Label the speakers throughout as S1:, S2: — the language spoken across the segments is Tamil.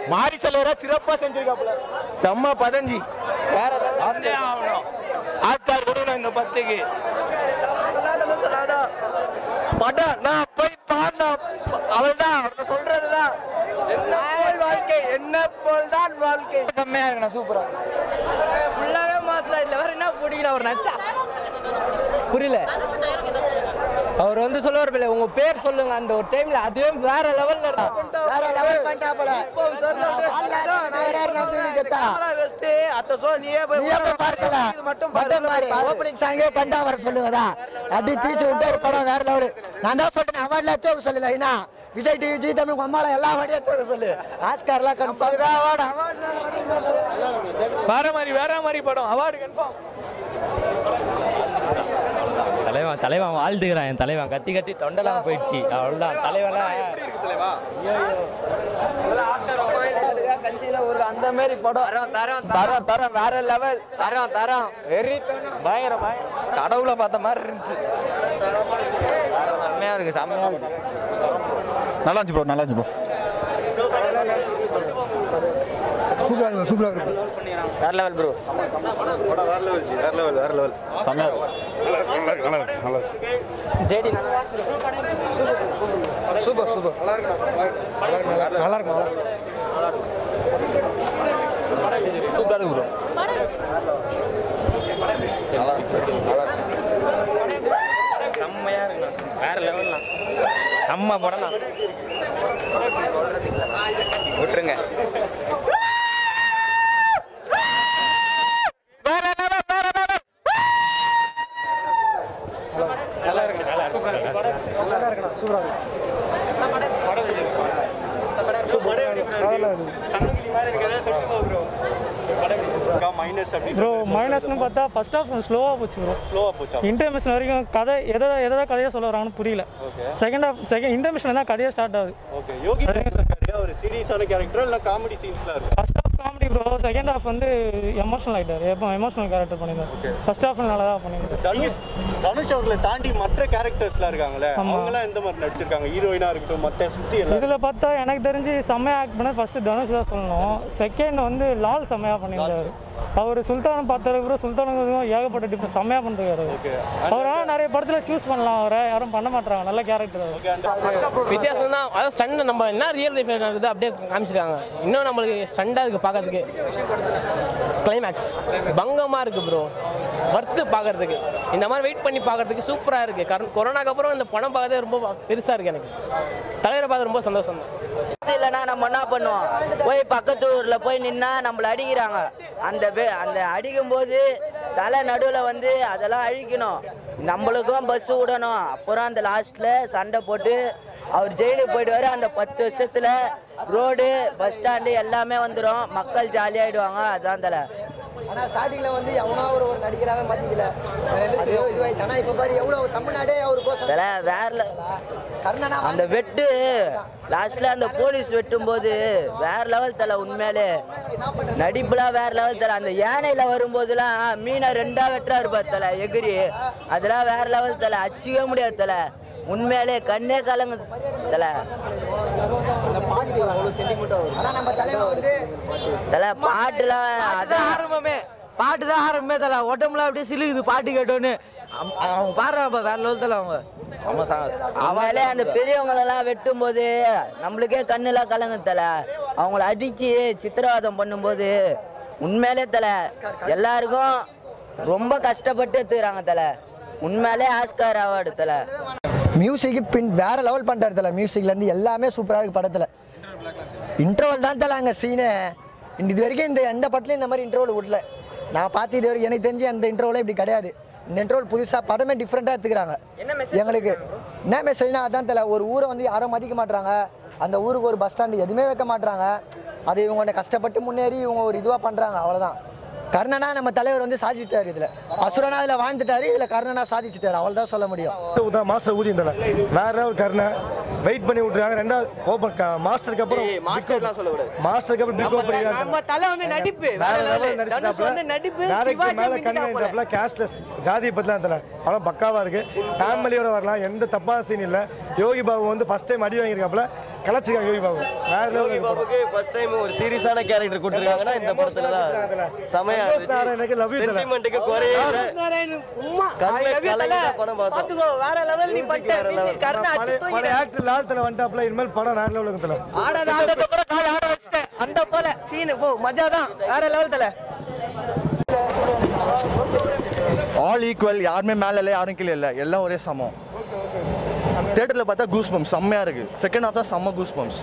S1: மாரி செல்வரா சிறப்பா செஞ்சிருக்காப்புல செம்ம பதஞ்சி வேற ஆகணும் ஆஸ்கார் கொடுக்கணும் இந்த படத்துக்கு படம் நான் போய் பாடின அவள்தான் அவர்கிட்ட சொல்றதுதான் என்ன போல் வாழ்க்கை என்ன போல் தான் வாழ்க்கை செம்மையா இருக்கணும் சூப்பரா
S2: ஃபுல்லாவே மாசம் இல்ல வேற என்ன பிடிக்கல அவர் நச்சா புரியல அவர் வந்து சொல்லுவார் பிள்ளை உங்க பேர் சொல்லுங்க அந்த ஒரு டைம்ல அதுவே வேற லெவல்ல
S1: வேற லெவல் பண்ணிட்டா போல ஓப்பனிங் சாங்கே கண்டா வர சொல்லுங்கடா அப்படி தீச்சு விட்டு ஒரு படம் வேற லெவல் நான் தான் சொல்றேன் அவார்ட்ல எடுத்து சொல்லல என்ன விஜய் டிவி ஜி தமிழ் அம்மால எல்லா அவார்டையும் எடுத்து வர சொல்லு ஆஸ்கார்லாம் கன்ஃபார்ம் அவார்டு வேற மாதிரி வேற மாதிரி படம் அவார்டு கன்ஃபார்ம்
S2: தலைவன் தலைவன் வாழ்ந்துக்கிறான் என் தலைவன் கத்தி கத்தி தொண்டெல்லாம் போயிடுச்சு அவ்வளவுதான் தலைவன் கஞ்சியில ஒரு அந்த மாதிரி படம் தரம் தரம் தரம் தரம் வேற லெவல் தரம் தரம் வெறி பயங்கர பயங்கர கடவுளை பார்த்த மாதிரி இருந்துச்சு செம்மையா இருக்கு செம்மையா இருக்கு
S3: நல்லா இருந்துச்சு ப்ரோ நல்லா இருந்துச்சு ப்ரோ
S2: வேற லெவல் ப்ரோ
S3: வேற லெவல் வேற லெவல் வேற லெவல் செம்மையா இருக்கும்
S2: ஜேடி
S3: சூப்பர் சூப்பர்
S2: நல்லா இருக்கும் சூப்பரா இருக்கு ப்ரோ செம்மையா இருக்கு வேற லெவல்லாம் செம்ம படம் தான் விட்டுருங்க
S1: வேற லெவல் வேற லெவல்
S2: நல்லா இருக்கு நல்லா இருக்கு
S3: மைனஸ் அப்படி
S4: ப்ரோ மைனஸ்னு பார்த்தா ஃபர்ஸ்ட் ஆஃப் ஸ்லோவாக போச்சு ப்ரோ
S3: ஸ்லோவா போச்சா
S4: இன்டர்மிஷன் வரைக்கும் கதை எதை எதை கதையாக சொல்ல வராங்கன்னு புரியல செகண்ட் ஆஃப் செகண்ட் இன்டர்மிஷன் தான் கதையாக ஸ்டார்ட் ஆகுது
S3: ஓகே யோகி பாபு இருக்காரு ஒரு சீரியஸான கேரக்டர் இல்ல காமெடி சீன்ஸ்லாம் இருக்கு
S4: first half comedy bro second half வந்து எமோஷனல் ஆகிட்டார் எப்போ எமோஷனல் கேரக்டர் பண்ணியிருந்தார் ஃபர்ஸ்ட் ஆஃப் நல்லா தான் பண்ணியிருந்தார்
S3: தனுஷ் தனுஷ் அவர்களை தாண்டி மற்ற கேரக்டர்ஸ்லாம் இருக்காங்களே அவங்கலாம் எந்த மாதிரி நடிச்சிருக்காங்க ஹீரோயினா இருக்கட்டும் மற்ற சுத்தி எல்லாம்
S4: இதில் பார்த்தா எனக்கு தெரிஞ்சு செம்மையாக ஆக்ட் பண்ண ஃபர்ஸ்ட் தனுஷ் தான் சொல்லணும் செகண்ட் வந்து லால் செம்மையாக பண்ணியிருந்தார் அவர் சுல்தானம் பார்த்ததுக்கு அப்புறம் சுல்தானுக்கும் ஏகப்பட்ட டிஃப்ரெண்ட் செம்மையாக பண்ணிருக்காரு அவர் ஆனால் நிறைய படத்தில் சூஸ் பண்ணலாம் அவரை யாரும் பண்ண மாட்டாங்க நல்ல கேரக்டர் அவர்
S3: ஓகே அந்த
S2: வித்தியாசம் தான் அதான் ஸ்டண்ட் நம்ம என்ன ரியல் லைஃப் நடக்குது அப்படியே காமிச்சிருக்காங்க இன்னும் நம்மளுக்கு ஸ்டண்டாக இருக்குது பார்க்கறதுக்கு கிளைமேக்ஸ் பங்கமாக இருக்குது ப்ரோ வர்த்து பார்க்கறதுக்கு இந்த மாதிரி வெயிட் பண்ணி பார்க்கறதுக்கு சூப்பராக இருக்குது கர கொரோனாக்கு அப்புறம் இந்த படம் பார்க்கறதே ரொம்ப பெருசாக இருக்குது எனக்கு தலைவரை பார்த்து ரொம்ப சந்தோஷம் தான்
S5: இல்லைன்னா நம்ம என்ன பண்ணுவோம் போய் பக்கத்து ஊர்ல போய் நின்னா நம்மள அடிக்கிறாங்க அந்த வே- அந்த அடிக்கும் போது தலை நடுவில் வந்து அதெல்லாம் அழிக்கணும் நம்மளுக்கும் பஸ் விடணும் அப்புறம் அந்த லாஸ்ட்ல சண்டை போட்டு அவர் ஜெயிலுக்கு போயிடுவாரு அந்த பத்து வருஷத்துல ரோடு பஸ் ஸ்டாண்டு எல்லாமே வந்துடும் மக்கள் ஜாலியாயிடுவாங்க அதான் தலை
S1: ஆனா ஸ்டார்டிங்ல வந்து எவனோ ஒரு ஒரு நடிகராவே மதிக்கல அது இதுவாயிடுச்சு ஆனா இப்ப பாரு எவ்வளவு தமிழ்நாடே அவர் கோசம்
S5: தலை வேற
S1: கர்ணனா
S5: அந்த வெட்டு லாஸ்ட்ல அந்த போலீஸ் வெட்டும் போது வேற லெவல் தலை உண்மையிலே நடிப்புலாம் வேற லெவல் தலை அந்த யானையில வரும்போதுலாம் மீனை ரெண்டா வெட்டுறா இருப்பார் தலை எகிரி அதெல்லாம் வேற லெவல் தலை அச்சிக்கவே முடியாது தலை உண்மையிலே கண்ணே கலங்கு தலை
S1: ஆனா நம்ம தலைவர் வந்து
S5: தலை பாட்டுலாம்
S2: அதான்
S5: அதான்
S2: ஆரம்பமே பாட்டு தான் ஆரம்பமே தலை உடம்புல அப்படியே சிலுகுது பாட்டு கேட்டோன்னு அவ- அவங்க பாடுறாங்க வேற லெவல் தலை அவங்க ஆமா சார்
S5: அவங்களே அந்த பெரியவங்களெல்லாம் வெட்டும் போது நம்மளுக்கே கண்ணுலாம் கலங்கு தலை அவங்கள அடிச்சு சித்திரவாதம் பண்ணும்போது உண்மையிலே தலை எல்லாருக்கும் ரொம்ப கஷ்டப்பட்டு எடுத்துக்கிறாங்க தலை உண்மையிலே ஆஸ்கார் அவார்டு தலை
S1: மியூசிக் பின் வேற லெவல் பண்ணிட்டாரு தல மியூசிக்ல இருந்து எல்லாமே சூப்பரா இருக்கு படத்துல இன்டர்வல் தான் தல அங்க சீனு இது வரைக்கும் இந்த எந்த படத்துலையும் இந்த மாதிரி இன்டர்வல் விடல நான் பார்த்து இது வரைக்கும் எனக்கு தெரிஞ்சு அந்த இன்டர்வலே இப்படி கிடையாது இந்த இன்டர்வல் புதுசாக படமே டிஃப்ரெண்ட்டாக எடுத்துக்கிறாங்க எங்களுக்கு என்ன மெசேஜ்னா அதான் தல ஒரு ஊரை வந்து யாரும் மதிக்க மாட்றாங்க அந்த ஊருக்கு ஒரு பஸ் ஸ்டாண்டு எதுவுமே வைக்க மாட்றாங்க அது இவங்க கஷ்டப்பட்டு முன்னேறி இவங்க ஒரு இதுவாக பண்ணுறாங்க அவ்வளோதான் கர்ணனா நம்ம தலைவர் வந்து சாதிச்சிட்டாரு இதில் அசுரனா இதில் வாழ்ந்துட்டாரு இதில் கர்ணனா சாதிச்சிட்டாரு அவ்வளோதான் சொல்ல முடியும்
S6: ஊதா மாஸ்டர் ஊதியம் தலை வேற ஒரு கருணை வெயிட் பண்ணி விட்டுருக்காங்க ரெண்டாவது ஓப்பன் மாஸ்டருக்கு அப்புறம்
S2: மாஸ்டர்லாம் சொல்லக்கூடாது
S6: மாஸ்டருக்கு அப்புறம் பிக் ஓப்பன்
S2: நம்ம தலை வந்து நடிப்பு
S6: வேற
S2: வேற
S6: லெவல்
S2: level. தனுஷ் வந்து நடிப்பு
S6: நாளைக்கு
S2: சிவாஜி
S6: மேல
S2: மிஞ்சிட்டா போல.
S6: கண்ணு கேஷ்லெஸ் ஜாதியை பத்திலாம் தலை அவ்வளோ பக்காவா இருக்கு ஃபேமிலியோட வரலாம் எந்த தப்பான சீன் இல்லை யோகி பாபு வந்து ஃபர்ஸ்ட் டைம் அடி வாங்கியிருக்காப்புல கலாச்சிருக்காங்க யோகி பாபு வேற
S7: யோகி
S6: லெவல்
S7: பாபுக்கு ஃபர்ஸ்ட் டைம் ஒரு சீரியஸான கேரக்டர் கொடுத்துருக்காங்கன்னா இந்த படத்துல தான் செமையா
S6: எனக்கு love you தல.
S7: சென்டிமெண்ட்டுக்கு குறையே இல்லை கண்ணை கலங்கிட்ட படம் பார்த்தோம்
S2: வேற லெவல் நீ பண்ணிட்ட மியூசிக் கர்ணா அச்சு
S6: பழைய- பழைய ஆக்டர் லால் தலை வந்துட்டாப்ல இனிமேல் படம் வேற லெவலுக்கு தல
S2: ஆடாத ஆட்டத்தை கூட கால் ஆட வச்சிட்டேன் அந்த போல சீனு போ மஜா தான் வேற லெவல் தல
S8: ஆல் ஈக்குவல் யாருமே மேலே இல்லை யாரும் கீழே இல்லை எல்லாம் ஒரே சமம் தேட்டரில் பார்த்தா கூஸ் பம்ப்ஸ் செம்மையாக இருக்குது செகண்ட் ஹாஃப் தான் செம்ம கூஸ் பம்ப்ஸ்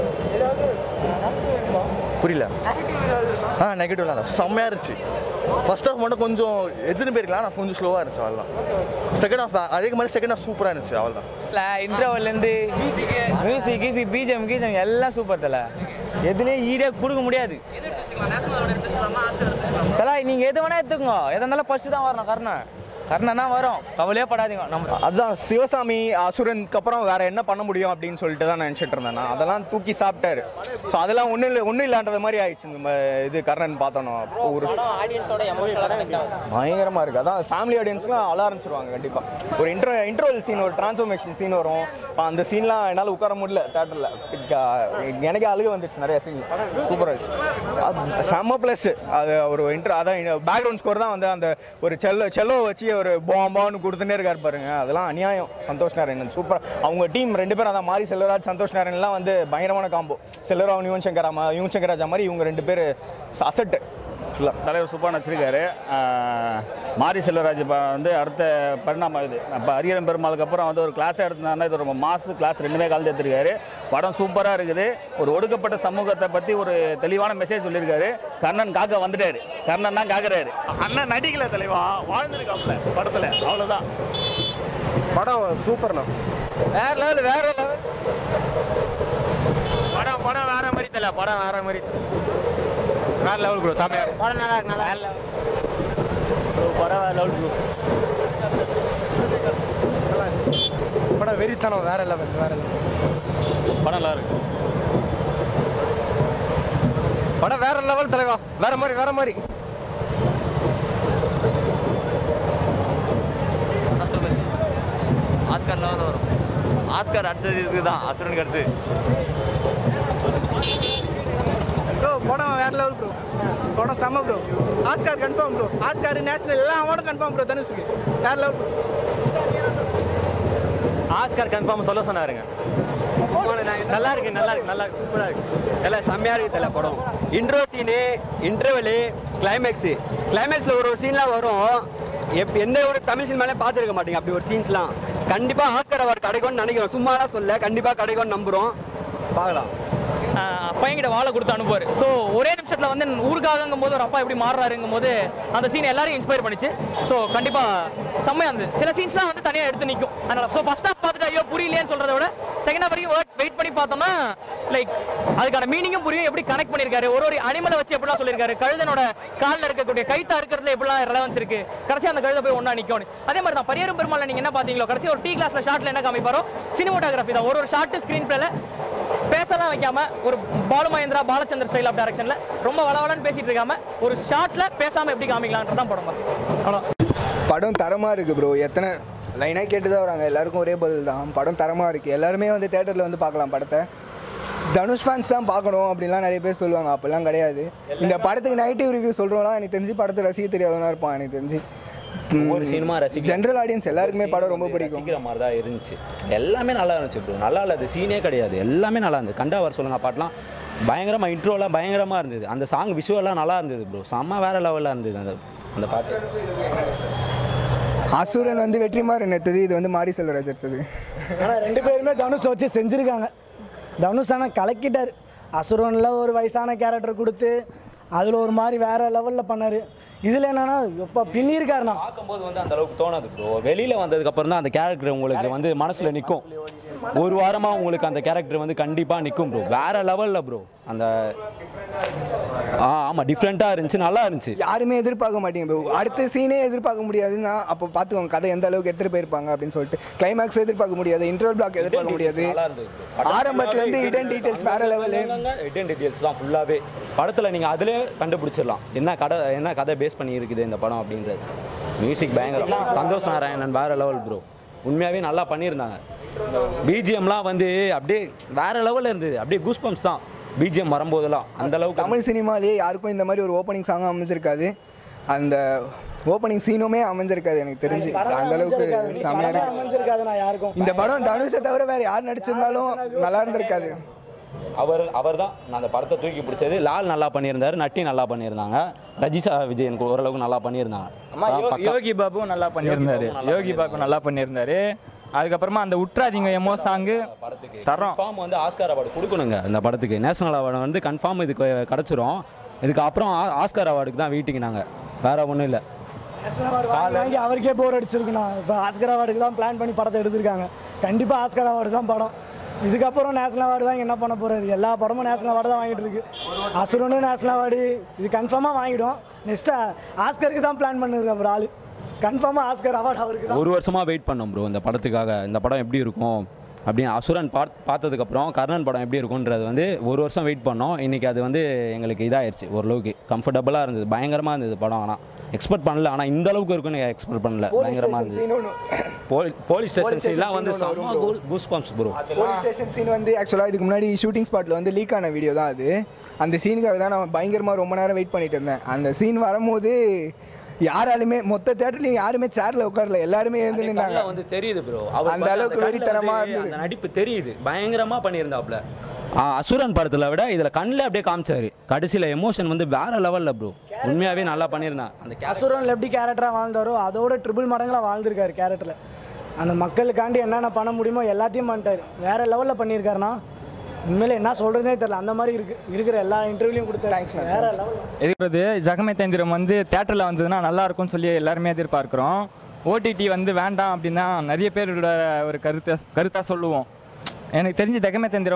S8: புரியல ஆ நெகட்டிவ்லாம் இல்லை செம்மையாக இருந்துச்சு ஃபர்ஸ்ட் ஹாஃப் மட்டும் கொஞ்சம் எதிர்த்து போயிருக்கலாம் ஆனால் கொஞ்சம் ஸ்லோவாக இருந்துச்சு அவ்வளோதான் செகண்ட் ஹாஃப் அதே மாதிரி செகண்ட் ஹாஃப் சூப்பராக இருந்துச்சு அவ்வளோதான்
S9: இன்டர்வல்லேருந்து மியூசிக் கீசிக் பிஜிஎம் கீஜம் எல்லாம் சூப்பர் தல எதுலேயும் ஈடே கொடுக்க முடியாது தல நீங்கள் எது வேணா எடுத்துக்கோங்க எதா இருந்தாலும் ஃபர்ஸ்ட் தான் வரணும் கர்ணன் கர்ணன் தான் வரும் கவலையே படாதீங்க நம்ம
S10: அதான் சிவசாமி அசுரனுக்கு அப்புறம் வேற என்ன பண்ண முடியும் அப்படின்னு சொல்லிட்டு தான் நினச்சிட்டு இருந்தேன் நான் அதெல்லாம் தூக்கி சாப்பிட்டாரு ஸோ அதெல்லாம் ஒன்றும் இல்லை ஒன்றும் இல்லாண்டது மாதிரி ஆயிடுச்சு நம்ம இது கர்ணன் பார்த்தோம் ஒரு
S2: ஆடியன்ஸோட எமோஷனலாக
S10: பயங்கரமாக இருக்குது அதான் ஃபேமிலி ஆடியன்ஸ்லாம் அழ ஆரம்பிச்சிருவாங்க கண்டிப்பாக ஒரு இன்ட்ரோ இன்ட்ரோவல் சீன் ஒரு டிரான்ஸ்ஃபர்மேஷன் சீன் வரும் அப்ப அந்த சீன்லாம் என்னால் உட்கார முடியல தேட்டரில் எனக்கே அழுக வந்துச்சு நிறைய சீன் சூப்பராக இருந்துச்சு அது செம்ம ப்ளஸ் அது ஒரு இன்ட்ரோ அதான் பேக்ரவுண்ட் ஸ்கோர் தான் வந்து அந்த ஒரு செல்லோ செல்லோ வச்சு ஒரு பாம்பான்னு கொடுத்துட்டே இருக்காரு பாருங்க அதெல்லாம் அநியாயம் சந்தோஷ் நாராயணன் சூப்பர் அவங்க டீம் ரெண்டு பேரும் அதான் மாரி செல்வராஜ் சந்தோஷ் நாராயணன்லாம் வந்து பயங்கரமான காம்போ செல்வராவன் யுவன் சங்கர் அம்மா யுவன் சங்கர் ராஜா மாதிரி இவங்க ரெண்டு பேர் அசட்டு ஃபுல்லாக
S11: தலைவர் சூப்பராக நடிச்சிருக்காரு ஆஹ் மாரி செல்வராஜ் இப்போ வந்து அடுத்த பரிணாமம் இது அப்போ ஹரிஹரன் பெருமாளுக்கு அப்புறம் வந்து ஒரு கிளாஸ் எடுத்திருந்தாருன்னா இது ரொம்ப மாசு கிளாஸ் ரெண்டுமே கலந்து எடுத்திருக்காரு படம் சூப்பராக இருக்குது ஒரு ஒடுக்கப்பட்ட சமூகத்தை பற்றி ஒரு தெளிவான மெசேஜ் சொல்லியிருக்காரு கர்ணன் காக்க வந்துட்டாரு கர்ணன் தான் காக்குறாரு
S10: அண்ணன் நடிக்கல தலைவா வாழ்ந்துருக்காப்ல படத்தில் அவ்வளோதான் படம் சூப்பர்ண்ணா
S9: வேற லெவல் வேற லெவல்
S2: படம் படம் வேற மாதிரி தல படம் வேற மாதிரி
S10: வேற லெவல் ப்ரோ சாமியார்
S2: படம் நல்லா இருக்கு நல்லா இருக்கு.
S9: படம் வேற லெவல்
S6: படம் வெறித்தனம் வேற லெவல் வேற லெவல்
S11: படம் நல்லா இருக்கு
S9: படம் வேற லெவல் தலைவா வேற மாதிரி வேற மாதிரி
S7: ஆஸ்கார் லெவல் வரும் ஆஸ்கார் அடுத்தது இதுக்கு தான் அசுரனுக்கு அடுத்து
S9: ப்ரோ படம் வேற லெவல் ப்ரோ படம் செம்ம bro Oscar confirm bro Oscar national எல்லா அவார்டும் கன்ஃபார்ம் ப்ரோ தனுஷுக்கு வேற லெவல்
S10: ஆஸ்கார் கன்ஃபார்ம் சொல்ல சொன்னாருங்க
S9: நல்லா இருக்கு நல்லா இருக்கு நல்லா இருக்கு சூப்பரா இருக்கு
S10: எல்லாம் செம்மையாக இருக்குது தலை படம் இன்ட்ரோ சீனு இன்டர்வலு கிளைமேக்ஸு கிளைமேக்ஸில் ஒரு ஒரு சீன்லாம் வரும் எப் எந்த ஒரு தமிழ் சினிமாலே பார்த்துருக்க மாட்டீங்க அப்படி ஒரு சீன்ஸ்லாம் கண்டிப்பாக ஆஸ்கர் அவார்டு கிடைக்கும்னு நினைக்கிறோம் சும்மாலாம் சொல்ல கண்டிப்பாக கிடைக்கும்னு நம்புகிறோம் பார்க்கலாம்
S9: பையன்கிட்ட வாழை கொடுத்து அனுப்புவார் ஸோ ஒரே நிமிஷத்தில் வந்து ஊருக்காகங்கும் போது ஒரு அப்பா எப்படி மாறுறாருங்கும் போது அந்த சீன் எல்லாரையும் இன்ஸ்பயர் பண்ணிச்சு ஸோ கண்டிப்பாக செம்மையாக இருந்தது சில சீன்ஸ்லாம் வந்து தனியாக எடுத்து நிற்கும் அதனால ஸோ ஃபர்ஸ்ட் ஹாஃப் பார்த்துட்டு ஐயோ புரியலையேன்னு சொல்கிறத விட செகண்ட் ஹாஃப் வரைக்கும் வெயிட் பண்ணி பார்த்தோம்னா லைக் அதுக்கான மீனிங்கும் புரியும் எப்படி கனெக்ட் பண்ணியிருக்காரு ஒரு ஒரு அனிமலை வச்சு எப்படிலாம் சொல்லியிருக்காரு கழுதனோட காலில் இருக்கக்கூடிய கைத்தா இருக்கிறதுல எப்படிலாம் ரெலவன்ஸ் இருக்கு கடைசி அந்த கழுதை போய் ஒன்றா நிற்கும் அதே மாதிரி தான் பரியரும் பெருமாள் நீங்கள் என்ன பார்த்தீங்களோ கடைசி ஒரு டீ கிளாஸில் ஷாட்டில் என்ன காமிப்பாரோ சினிமோட்டோகிராஃபி தான் ஒரு ஒரு ஷார்ட் ஸ்க்ரீன் பிளேல பேசலாம் வைக்காம ஒரு பாலு மகேந்திரா பாலச்சந்தர் ஸ்டைல் ஆஃப் டைரக்ஷன்ல ரொம்ப வளவலன்னு பேசிட்டு இருக்காம ஒரு ஷார்ட்ல பேசாம எப்படி காமிக்கலான்றது தான் படம் பஸ் அவ்வளோ
S12: படம் தரமாக இருக்குது ப்ரோ எத்தனை லைனாக கேட்டு தான் வராங்க எல்லாருக்கும் ஒரே பதில் தான் படம் தரமாக இருக்குது எல்லாருமே வந்து தேட்டரில் வந்து பார்க்கலாம் படத்தை தனுஷ் ஃபேன்ஸ் தான் பார்க்கணும் அப்படின்லாம் நிறைய பேர் சொல்லுவாங்க அப்படிலாம் கிடையாது இந்த படத்துக்கு நெகட்டிவ் ரிவ்யூ சொல்கிறோம்னா எனக்கு தெரிஞ்சு படத்தை ரசிக்க தெரியாதவனா இருப்பான் எனக்கு தெரிஞ்சு
S13: ஒரு சினிமா ரசிக்க
S12: ஜென்ரல் ஆடியன்ஸ் எல்லாருக்குமே படம் ரொம்ப பிடிக்கும்
S13: ரசிக்கிற மாதிரி தான் இருந்துச்சு எல்லாமே நல்லா இருந்துச்சு ப்ரோ நல்லா இல்லாத சீனே கிடையாது எல்லாமே நல்லா இருந்தது கண்டா வர சொல்லுங்க பாட்டெலாம் பயங்கரமாக இன்ட்ரோலாம் பயங்கரமாக இருந்தது அந்த சாங் விஷுவலாம் நல்லா இருந்தது ப்ரோ செம்ம வேற லெவலில் இருந்தது அந்த அந்த பாட்டு
S12: அசுரன் வந்து வெற்றிமாறன் எடுத்தது இது வந்து மாரி செல்வராஜ் எடுத்தது
S14: ஆனால் ரெண்டு பேருமே தனுஷ் வச்சு செஞ்சுருக்காங்க தனுஷ் ஆனால் கலக்கிட்டார் அசுரனில் ஒரு வயசான கேரக்டர் கொடுத்து அதில் ஒரு மாதிரி வேற லெவலில் பண்ணார் இதில் என்னன்னா எப்போ பின்னிருக்காருண்ணா
S13: பார்க்கும்போது வந்து அந்த அளவுக்கு தோணாது ப்ரோ வெளியில் வந்ததுக்கு அப்புறம் தான் அந்த கேரக்டர் உங்களுக்கு வந்து மனசில் நிற்கும் ஒரு வாரமாக உங்களுக்கு அந்த கேரக்டர் வந்து கண்டிப்பாக நிற்கும் ப்ரோ வேற லெவலில் ப்ரோ அந்த ஆ ஆமாம் டிஃப்ரெண்ட்டாக இருந்துச்சு நல்லா இருந்துச்சு
S12: யாருமே எதிர்பார்க்க மாட்டீங்க bro. அடுத்த சீனே எதிர்பார்க்க முடியாதுன்னா அப்போ பார்த்துக்கோங்க கதை எந்த அளவுக்கு எடுத்துகிட்டு போயிருப்பாங்க அப்படின்னு சொல்லிட்டு கிளைமேக்ஸ் எதிர்பார்க்க முடியாது இன்டர்வல் பிளாக் எதிர்பார்க்க முடியாது
S13: நல்லா இருந்தது
S12: ஆரம்பத்துலேருந்து இடன் டீட்டெயில்ஸ் வேற லெவலு
S13: ஹிடன் டீட்டெயில்ஸ் தான் ஃபுல்லாகவே படத்தில் நீங்கள் அதிலே கண்டுபிடிச்சிடலாம் என்ன கதை என்ன கதை பேஸ் பண்ணி இருக்குது இந்த படம் அப்படின்றது மியூசிக் பயங்கரம் சந்தோஷ் நாராயணன் வேற லெவல் ப்ரோ உண்மையாகவே நல்லா பண்ணியிருந்தாங்க பிஜிஎம்லாம் வந்து அப்படியே வேற லெவலில் இருந்தது அப்படியே கூஸ் பம்ப்ஸ் தான் பிஜிஎம் வரும்போதெல்லாம் அந்த அளவுக்கு
S12: தமிழ் சினிமாலேயே யாருக்கும் இந்த மாதிரி ஒரு ஓப்பனிங் சாங்கும் அமைஞ்சிருக்காது அந்த ஓப்பனிங் சீனுமே அமைஞ்சிருக்காது எனக்கு தெரிஞ்சு அந்த அளவுக்கு செமையா இருக்கு
S14: அமைஞ்சிருக்காது நான் யாருக்கும்
S12: இந்த படம் தனுஷை தவிர வேற யார் நடிச்சிருந்தாலும் நல்லா இருந்திருக்காது
S13: அவர் அவர் தான் நான் அந்த படத்தை தூக்கி பிடிச்சது லால் நல்லா பண்ணியிருந்தாரு நட்டி நல்லா பண்ணியிருந்தாங்க ரஜிஷா விஜயன் ஓரளவுக்கு நல்லா பண்ணியிருந்தாங்க
S10: அம்மா
S13: ஆ,
S10: யோ-
S13: பக்கா.
S10: யோகி பாபு நல்லா பண்ணியிருந்தாரு யோகி பாபு நல்லா பண்ணியிருந்தாரு அதுக்கப்புறமா அந்த உற்றாதீங்க எமோ சாங்கு தரோம்
S13: கன்ஃபார்ம் வந்து ஆஸ்கார் அவார்டு கொடுக்கணுங்க இந்த படத்துக்கு நேஷனல் அவார்டு வந்து கன்ஃபார்ம் இதுக்கு கிடச்சிரும் இதுக்கு அப்புறம் ஆ- ஆஸ்கார் அவார்டுக்கு தான் வெயிட்டிங் நாங்கள் வேற ஒன்றும் இல்லை
S14: நேஷனல் அவார்டு வாங்கி வாங்கி அவருக்கே போர் அடிச்சிருக்குண்ணா இப்போ ஆஸ்கர் அவார்டுக்கு தான் பிளான் பண்ணி படத்தை எடுத்திருக்காங்க கண்டிப்பாக ஆஸ்கர் அவார்டு தான் படம் இதுக்கப்புறம் நேஷனல் அவார்டு வாங்கி என்ன பண்ண போறாரு எல்லா படமும் நேஷனல் அவார்டு தான் வாங்கிட்டு இருக்கு அசுரனும் நேஷனல் அவார்டு இது கன்ஃபார்மாக வாங்கிடும் நெக்ஸ்ட்டு ஆஸ்கருக்கு தான் பிளான் பண்ணிருக்க ஒரு ஆள் கன்ஃபார்மாக ஆஸ்கர் அவார்டு அவருக்கு தான்
S13: ஒரு வருஷமாக வெயிட் பண்ணோம் ப்ரோ இந்த படத்துக்காக இந்த படம் எப்படி இருக்கும் அப்படின்னு அசுரன் பாத் பார்த்ததுக்கப்புறம் கர்ணன் படம் எப்படி இருக்கும்ன்றது வந்து ஒரு வருஷம் வெயிட் பண்ணோம் இன்றைக்கி அது வந்து எங்களுக்கு இதாகிடுச்சு ஓரளவுக்கு கம்ஃபர்டபுளாக இருந்தது பயங்கரமாக இருந்தது படம் ஆனால் எக்ஸ்பெக்ட் பண்ணல ஆனால் இந்த அளவுக்கு இருக்கும்னு எக்ஸ்பெக்ட் பண்ணல பயங்கரமாக இருந்தது போலி போலீஸ் ஸ்டேஷன் சீன்லாம் வந்து செம்ம goose bumps bro
S12: police station scene வந்து ஆக்சுவலாக இதுக்கு முன்னாடி ஷூட்டிங் ஸ்பாட்டில் வந்து லீக் ஆன வீடியோ தான் அது அந்த சீனுக்காக தான் நான் பயங்கரமாக ரொம்ப நேரம் வெயிட் பண்ணிட்டு இருந்தேன் அந்த சீன் வரும்போது யாராலுமே மொத்த தேட்டர்லையும் யாருமே சேர்ல உட்காரல எல்லாருமே எழுந்து நின்னாங்க
S13: கண்ணில் வந்து தெரியுது ப்ரோ
S12: அந்த அளவுக்கு வெறித்தனமா இருந்தது
S13: அந்த நடிப்பு தெரியுது பயங்கரமாக பண்ணியிருந்தாப்புல ஆ, அசுரன் படத்தில் விட இதில் கண்ணில் அப்படியே காமிச்சாரு கடைசியில் எமோஷன் வந்து வேற லெவலில் ப்ரோ உண்மையாகவே நல்லா பண்ணியிருந்தான் அந்த
S14: அசுரன் எப்படி கேரக்டராக வாழ்ந்தாரோ அதோட ட்ரிபிள் மடங்களாக வாழ்ந்திருக்காரு கேரக்டரில் அந்த மக்களுக்காண்டி என்னென்ன பண்ண முடியுமோ எல்லாத்தையும் பண்ணிட்டாரு வேற லெவலில் பண்ணியிருக்காருன்னா உண்மையிலே என்ன சொல்கிறதே தெரியல அந்த மாதிரி இருக்கு இருக்கிற எல்லா இன்டர்வியூலையும் கொடுத்தாரு வேற லெவல்
S10: இருக்கிறது ஜகமே தேந்திரம் வந்து தேட்டரில் வந்ததுன்னா நல்லா இருக்கும்னு சொல்லி எல்லாருமே எதிர்பார்க்குறோம் ஓடிடி வந்து வேண்டாம் அப்படின்னா நிறைய பேரோட ஒரு கருத்தை கருத்தாக சொல்லுவோம் எனக்கு தெரிஞ்சு ஜெகமே தேந்திரம்